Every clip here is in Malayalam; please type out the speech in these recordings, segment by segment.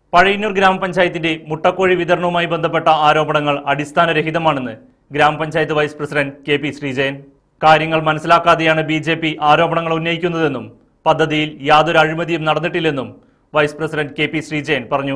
പഴയന്നൂർ ഗ്രാമപഞ്ചായത്തിന്റെ മുട്ടക്കോഴി വിതരണവുമായി ബന്ധപ്പെട്ട ആരോപണങ്ങൾ അടിസ്ഥാനരഹിതമാണെന്ന് ഗ്രാമപഞ്ചായത്ത് vice president K P Sreejayan കാര്യങ്ങൾ മനസ്സിലാക്കാതെയാണ് ബി ജെ പി ആരോപണങ്ങൾ ഉന്നയിക്കുന്നതെന്നും പദ്ധതിയിൽ യാതൊരു അഴിമതിയും നടന്നിട്ടില്ലെന്നും vice president K P Sreejayan പറഞ്ഞു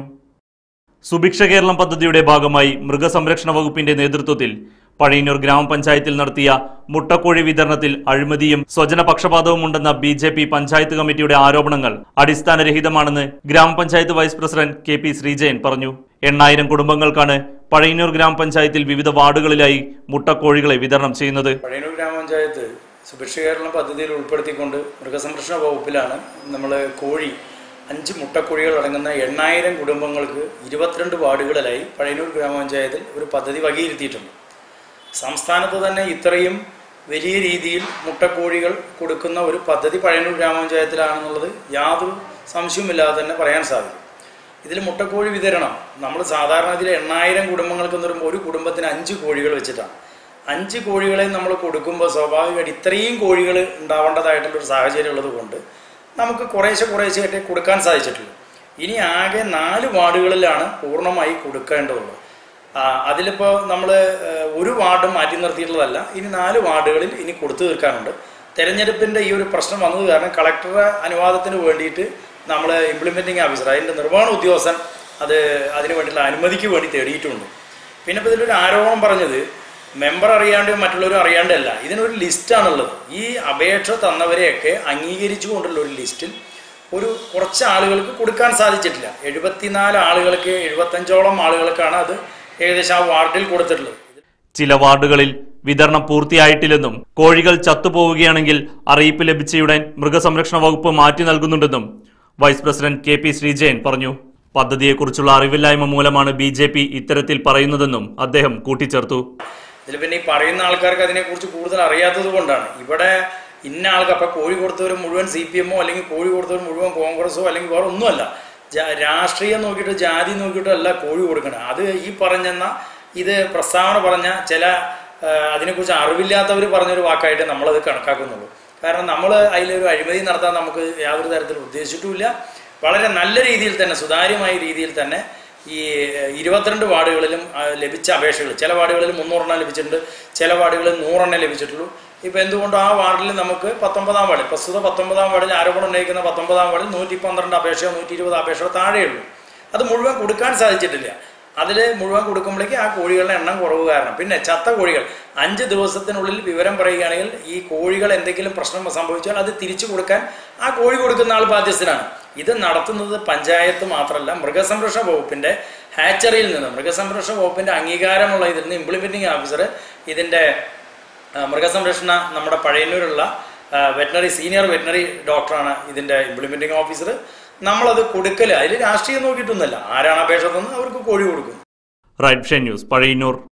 സുഭിക്ഷ കേരളം പദ്ധതിയുടെ ഭാഗമായി മൃഗസംരക്ഷണ വകുപ്പിന്റെ നേതൃത്വത്തിൽ പഴയന്നൂർ ഗ്രാമപഞ്ചായത്തിൽ നടത്തിയ മുട്ടക്കോഴി വിതരണത്തിൽ അഴിമതിയും സ്വജനപക്ഷപാതവും ഉണ്ടെന്ന ബി ജെ പി പഞ്ചായത്ത് കമ്മിറ്റിയുടെ ആരോപണങ്ങൾ അടിസ്ഥാനരഹിതമാണെന്ന് ഗ്രാമപഞ്ചായത്ത് vice president K P Sreejayan പറഞ്ഞു എണ്ണായിരം കുടുംബങ്ങൾക്കാണ് പഴയന്നൂർ ഗ്രാമപഞ്ചായത്തിൽ വിവിധ വാർഡുകളിലായി മുട്ടക്കോഴികളെ വിതരണം ചെയ്യുന്നത് പഴയന്നൂർ ഗ്രാമപഞ്ചായത്ത് സുഭിക്ഷ കേരളം പദ്ധതിയിൽ ഉൾപ്പെടുത്തിക്കൊണ്ട് മൃഗസംരക്ഷണ വകുപ്പിലാണ് നമ്മൾ കോഴി അഞ്ച് മുട്ടക്കോഴികൾ അടങ്ങുന്ന എണ്ണായിരം കുടുംബങ്ങൾക്ക് ഇരുപത്തിരണ്ട് വാർഡുകളിലായി പഴയന്നൂർ ഗ്രാമപഞ്ചായത്തിൽ ഒരു പദ്ധതി വകയിരുത്തിയിട്ടുണ്ട് സംസ്ഥാനത്ത് തന്നെ ഇത്രയും വലിയ രീതിയിൽ മുട്ടക്കോഴികൾ കൊടുക്കുന്ന ഒരു പദ്ധതി പഴയന്നൂർ ഗ്രാമപഞ്ചായത്തിലാണെന്നുള്ളത് യാതൊരു സംശയവുമില്ലാതെ തന്നെ പറയാൻ സാധിക്കും ഇതിൽ മുട്ടക്കോഴി വിതരണം നമ്മൾ സാധാരണ ഇതിൽ എണ്ണായിരം കുടുംബങ്ങൾക്ക് എന്ന് പറയുമ്പോൾ ഒരു കുടുംബത്തിന് അഞ്ച് കോഴികൾ വെച്ചിട്ടാണ് അഞ്ച് കോഴികളെ നമ്മൾ കൊടുക്കുമ്പോൾ സ്വാഭാവികമായിട്ട് ഇത്രയും കോഴികൾ ഉണ്ടാവേണ്ടതായിട്ടുള്ളൊരു സാഹചര്യം ഉള്ളത് കൊണ്ട് നമുക്ക് കുറേശ്ശെ കുറേശ്ശെ കൊടുക്കാൻ സാധിച്ചിട്ടുള്ളൂ ഇനി ആകെ നാല് വാർഡുകളിലാണ് പൂർണ്ണമായി കൊടുക്കേണ്ടതുള്ളത് ആ, അതിലിപ്പോൾ നമ്മൾ ഒരു വാർഡ് മാറ്റി നിർത്തിയിട്ടുള്ളതല്ല ഇനി നാല് വാർഡുകളിൽ ഇനി കൊടുത്തു തീർക്കാനുണ്ട് തെരഞ്ഞെടുപ്പിൻ്റെ ഈ ഒരു പ്രശ്നം വന്നത് കാരണം കളക്ടറുടെ അനുവാദത്തിന് വേണ്ടിയിട്ട് നമ്മൾ ഇംപ്ലിമെൻറ്റിംഗ് ഓഫീസർ അതിൻ്റെ നിർവഹണ ഉദ്യോഗസ്ഥൻ അത് അതിന് വേണ്ടിയുള്ള അനുമതിക്ക് വേണ്ടി തേടിയിട്ടുണ്ട് പിന്നെ ഇപ്പോൾ ഇതിലൊരു ആരോപണം പറഞ്ഞത് മെമ്പർ അറിയാണ്ട് മറ്റുള്ളവരും അറിയാണ്ടല്ല ഇതിനൊരു ലിസ്റ്റാണുള്ളത് ഈ അപേക്ഷ തന്നവരെയൊക്കെ അംഗീകരിച്ചു കൊണ്ടുള്ള ഒരു ലിസ്റ്റിൽ ഒരു കുറച്ച് ആളുകൾക്ക് കൊടുക്കാൻ സാധിച്ചിട്ടില്ല എഴുപത്തിനാല് ആളുകൾക്ക് എഴുപത്തഞ്ചോളം ആളുകൾക്കാണ് അത് ഏകദേശം ആ വാർഡിൽ കൊടുത്തിട്ടുള്ളത് ചില വാർഡുകളിൽ വിതരണം പൂർത്തിയായിട്ടില്ലെന്നും കോഴികൾ ചത്തുപോവുകയാണെങ്കിൽ അറിയിപ്പ് ലഭിച്ചയുടൻ മൃഗസംരക്ഷണ വകുപ്പ് മാറ്റി നൽകുന്നുണ്ടെന്നും vice president K P Sreejayan പറഞ്ഞു പദ്ധതിയെക്കുറിച്ചുള്ള അറിവില്ലായ്മ മൂലമാണ് ബി ജെ പി ഇത്തരത്തിൽ പറയുന്നതെന്നും അദ്ദേഹം കൂട്ടിച്ചേർത്തു ഇതിൽ പിന്നെ ഈ പറയുന്ന ആൾക്കാർക്ക് അതിനെക്കുറിച്ച് കൂടുതൽ അറിയാത്തത് കൊണ്ടാണ് ഇവിടെ ഇന്ന ആൾക്ക് അപ്പം കോഴി കൊടുത്തവർ മുഴുവൻ സി പി എമ്മോ അല്ലെങ്കിൽ കോഴി കൊടുത്തവർ മുഴുവൻ കോൺഗ്രസോ അല്ലെങ്കിൽ വേറെ ഒന്നുമല്ല ജാ- രാഷ്ട്രീയം നോക്കിയിട്ട് ജാതി നോക്കിയിട്ടോ അല്ല കോഴി കൊടുക്കണം അത് ഈ പറഞ്ഞെന്ന ഇത് പ്രസ്താവന പറഞ്ഞ ചില ആ, അതിനെക്കുറിച്ച് അറിവില്ലാത്തവർ പറഞ്ഞൊരു വാക്കായിട്ട് നമ്മളത് കണക്കാക്കുന്നുള്ളൂ കാരണം നമ്മൾ അതിലൊരു അഴിമതി നടത്താൻ നമുക്ക് യാതൊരു തരത്തിലും ഉദ്ദേശിച്ചിട്ടുമില്ല വളരെ നല്ല രീതിയിൽ തന്നെ സുതാര്യമായ രീതിയിൽ തന്നെ ഈ ഏഹ്, ഇരുപത്തിരണ്ട് വാർഡുകളിലും ആ, ലഭിച്ച അപേക്ഷകൾ ചില വാർഡുകളിൽ മുന്നൂറെണ്ണം ലഭിച്ചിട്ടുണ്ട് ചില വാർഡുകളിൽ നൂറെണ്ണം ലഭിച്ചിട്ടുള്ളൂ ഇപ്പം എന്തുകൊണ്ട് ആ വാർഡിൽ നമുക്ക് പത്തൊമ്പതാം വാർഡിൽ പ്രസ്തുത പത്തൊമ്പതാം വാർഡിൽ ആരോപണം ഉന്നയിക്കുന്ന പത്തൊമ്പതാം വാർഡിൽ നൂറ്റി പന്ത്രണ്ട് അപേക്ഷയോ നൂറ്റി ഇരുപത് അപേക്ഷയോ താഴെയുള്ളൂ അത് മുഴുവൻ കൊടുക്കാൻ സാധിച്ചിട്ടില്ല അതിൽ മുഴുവൻ കൊടുക്കുമ്പോഴേക്ക് ആ കോഴികളുടെ എണ്ണം കുറവ് കാരണം പിന്നെ ചത്ത കോഴികൾ അഞ്ച് ദിവസത്തിനുള്ളിൽ വിവരം പറയുകയാണെങ്കിൽ ഈ കോഴികൾ എന്തെങ്കിലും പ്രശ്നം സംഭവിച്ചാൽ അത് തിരിച്ചു കൊടുക്കാൻ ആ കോഴി കൊടുക്കുന്ന ആൾ ബാധ്യസ്ഥനാണ് ഇത് നടത്തുന്നത് പഞ്ചായത്ത് മാത്രമല്ല മൃഗസംരക്ഷണ വകുപ്പിന്റെ ഹാച്ചറിയിൽ നിന്ന് മൃഗസംരക്ഷണ വകുപ്പിന്റെ അംഗീകാരമുള്ള ഇതിൽ നിന്ന് ഇംപ്ലിമെന്റിംഗ് ഓഫീസർ ഇതിന്റെ ആ, മൃഗസംരക്ഷണ നമ്മുടെ പഴയന്നൂരുള്ള വെറ്റിനറി സീനിയർ വെറ്റിനറി ഡോക്ടറാണ് ഇതിന്റെ ഇംപ്ലിമെന്റിംഗ് ഓഫീസർ നമ്മളത് കൊടുക്കല് അതിൽ രാഷ്ട്രീയം നോക്കിയിട്ടൊന്നുമല്ല ആരാണ് അപേക്ഷ തന്നത് അവർക്ക് കോഴി കൊടുക്കും റൈറ്റ് ന്യൂസ് പഴയന്നൂർ